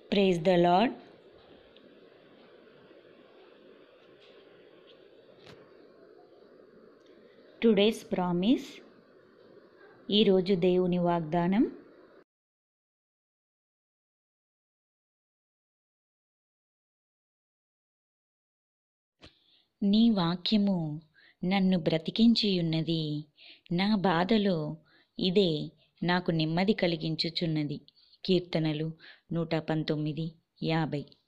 praise the Lord today's promise ఈరోజు దేవుని వాగ్దానం నీ వాక్యము నన్ను బ్రతికించియున్నది నా బాధలో ఇదే నాకు నెమ్మది కలిగించుచున్నది కీర్తనలు నూట పంతొమ్మిది యాభై